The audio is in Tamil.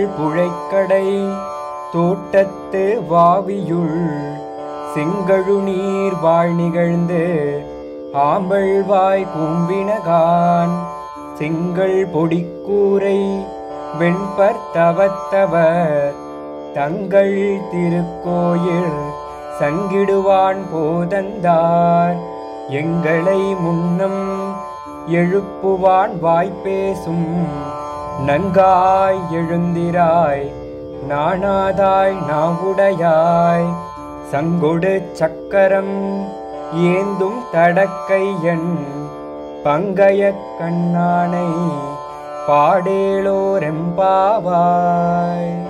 புழைக்கடை தோட்டத்து வாவியுள் செங்கழுநீர் வாழ் நிகழ்ந்து ஆம்பல்வாய் கூம்பினகான் செங்கல் பொடிக்கூரை வெண்பர் தவத்தவர் தங்கள் திருக்கோயில் சங்கிடுவான் போதந்தார் எங்களை முன்னம் எழுப்புவான் வாய்ப்பேசும் நன்காய் எழுந்திராய் நாணாதாய் நாவுடையாய் சங்கொடு சக்கரம் ஏந்தும் தடக்கையன் பங்கய கண்ணானை பாடேலோரெம்பாவாய்